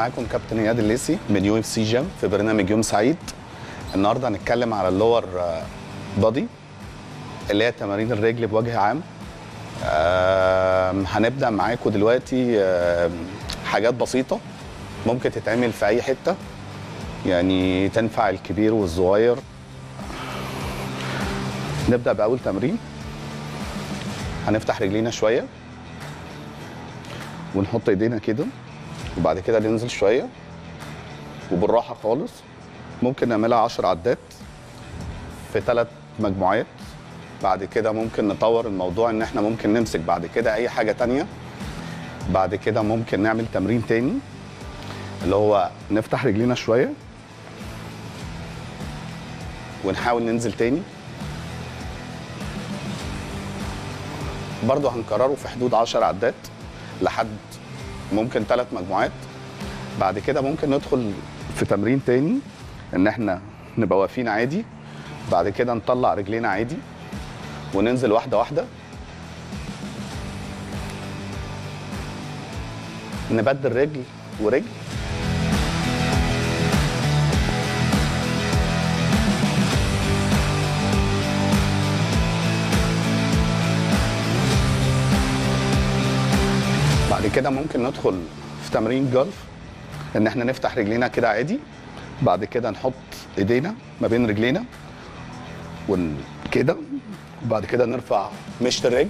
معاكم كابتن اياد الليسي من يو اف سي جيم في برنامج يوم سعيد النهارده هنتكلم على اللور بادي اللي هي تمارين الرجل بوجه عام آم، هنبدا معاكم دلوقتي آم، حاجات بسيطه ممكن تتعمل في اي حته يعني تنفع الكبير والصغير نبدا باول تمرين هنفتح رجلينا شويه ونحط ايدينا كده وبعد كده ننزل شويه وبالراحه خالص ممكن نعملها 10 عدات في ثلاث مجموعات بعد كده ممكن نطور الموضوع ان احنا ممكن نمسك بعد كده اي حاجه تانية بعد كده ممكن نعمل تمرين تاني اللي هو نفتح رجلينا شويه ونحاول ننزل تاني برضه هنكرره في حدود 10 عدات لحد ممكن ثلاث مجموعات بعد كده ممكن ندخل في تمرين تاني ان احنا نبقى واقفين عادي بعد كده نطلع رجلينا عادي وننزل واحده واحده نبدل رجل ورجل بعد كده ممكن ندخل في تمرين جولف ان احنا نفتح رجلينا كده عادي بعد كده نحط ايدينا ما بين رجلينا ون كده وبعد كده نرفع مشط الرجل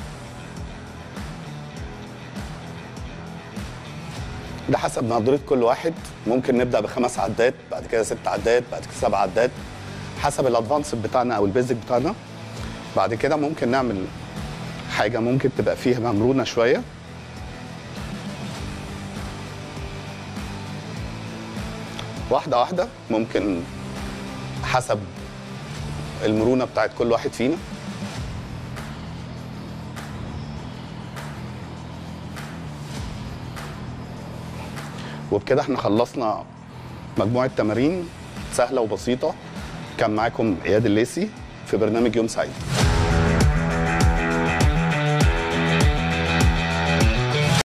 ده حسب مقدرة كل واحد ممكن نبدأ بخمس عدات بعد كده ست عدات بعد كده سبع عدات حسب الادفانس بتاعنا او البيزك بتاعنا بعد كده ممكن نعمل حاجة ممكن تبقى فيها ممرونة شوية واحدة واحدة ممكن حسب المرونة بتاعت كل واحد فينا وبكده احنا خلصنا مجموعة تمارين سهلة وبسيطة كان معاكم اياد الليسي في برنامج يوم سعيد